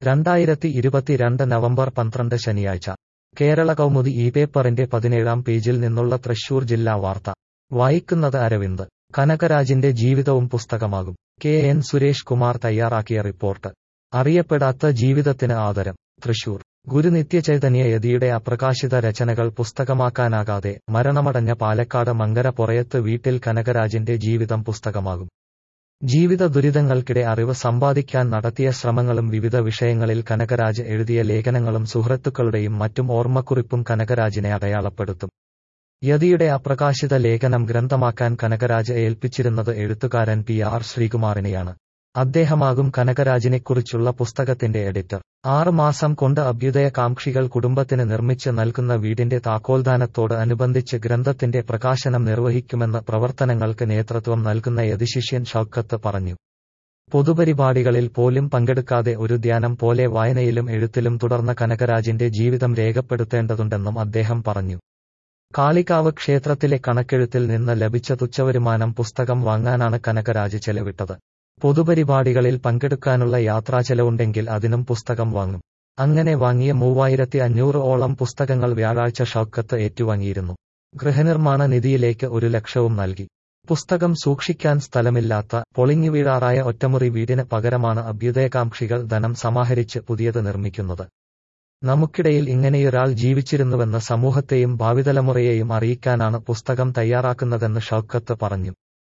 രണ്ടായിരത്തി ഇരുപത്തിരണ്ട് നവംബർ പന്ത്രണ്ട് ശനിയാഴ്ച കേരള കൗമുദി ഈ പേപ്പറിന്റെ പതിനേഴാം പേജിൽ നിന്നുള്ള തൃശൂർ ജില്ലാ വാർത്ത വായിക്കുന്നത് അരവിന്ദ് കനകരാജിന്റെ ജീവിതവും പുസ്തകമാകും കെ എൻ സുരേഷ് കുമാർ തയ്യാറാക്കിയ റിപ്പോർട്ട് അറിയപ്പെടാത്ത ജീവിതത്തിന് ആദരം തൃശൂർ ഗുരുനിത്യചൈതന്യ യതിയുടെ അപ്രകാശിത രചനകൾ പുസ്തകമാക്കാനാകാതെ മരണമടഞ്ഞ പാലക്കാട് മങ്കര പൊറയത്ത് വീട്ടിൽ കനകരാജിന്റെ ജീവിതം പുസ്തകമാകും ജീവിത ദുരിതങ്ങൾക്കിടെ അറിവ് സമ്പാദിക്കാൻ നടത്തിയ ശ്രമങ്ങളും വിവിധ വിഷയങ്ങളിൽ കനകരാജ് എഴുതിയ ലേഖനങ്ങളും സുഹൃത്തുക്കളുടെയും മറ്റും ഓർമ്മക്കുറിപ്പും കനകരാജിനെ അടയാളപ്പെടുത്തും യതിയുടെ അപ്രകാശിത ലേഖനം ഗ്രന്ഥമാക്കാൻ കനകരാജ് ഏൽപ്പിച്ചിരുന്നത് എഴുത്തുകാരൻ പി ആർ ശ്രീകുമാറിനെയാണ് അദ്ദേഹമാകും കനകരാജിനെക്കുറിച്ചുള്ള പുസ്തകത്തിന്റെ എഡിറ്റർ ആറ് മാസം കൊണ്ട് അഭ്യുദയകാംക്ഷികൾ കുടുംബത്തിന് നിർമ്മിച്ച് നൽകുന്ന വീടിന്റെ താക്കോൽദാനത്തോട് അനുബന്ധിച്ച് ഗ്രന്ഥത്തിന്റെ പ്രകാശനം നിർവഹിക്കുമെന്ന് പ്രവർത്തനങ്ങൾക്ക് നേതൃത്വം നൽകുന്ന യതിശിഷ്യൻ ഷൌക്കത്ത് പറഞ്ഞു പൊതുപരിപാടികളിൽ പോലും പങ്കെടുക്കാതെ ഒരു ധ്യാനം പോലെ വായനയിലും എഴുത്തിലും തുടർന്ന കനകരാജിന്റെ ജീവിതം രേഖപ്പെടുത്തേണ്ടതുണ്ടെന്നും അദ്ദേഹം പറഞ്ഞു കാളികാവ് ക്ഷേത്രത്തിലെ കണക്കെഴുത്തിൽ നിന്ന് ലഭിച്ച തുച്ഛവരുമാനം പുസ്തകം വാങ്ങാനാണ് കനകരാജ് ചെലവിട്ടത് പൊതുപരിപാടികളിൽ പങ്കെടുക്കാനുള്ള യാത്രാചെലവുണ്ടെങ്കിൽ അതിനും പുസ്തകം വാങ്ങും അങ്ങനെ വാങ്ങിയ മൂവായിരത്തി അഞ്ഞൂറ് ഓളം പുസ്തകങ്ങൾ വ്യാഴാഴ്ച ഷൌക്കത്ത് ഏറ്റുവാങ്ങിയിരുന്നു ഗൃഹനിർമ്മാണ നിധിയിലേക്ക് ഒരു ലക്ഷവും നൽകി പുസ്തകം സൂക്ഷിക്കാൻ സ്ഥലമില്ലാത്ത പൊളിഞ്ഞു വീഴാറായ ഒറ്റമുറി വീടിന് പകരമാണ് അഭ്യുദയകാംക്ഷികൾ ധനം സമാഹരിച്ച് പുതിയത് നിർമ്മിക്കുന്നത് നമുക്കിടയിൽ ഇങ്ങനെയൊരാൾ ജീവിച്ചിരുന്നുവെന്ന് സമൂഹത്തെയും ഭാവിതലമുറയെയും അറിയിക്കാനാണ് പുസ്തകം തയ്യാറാക്കുന്നതെന്ന് ഷൌക്കത്ത് പറഞ്ഞു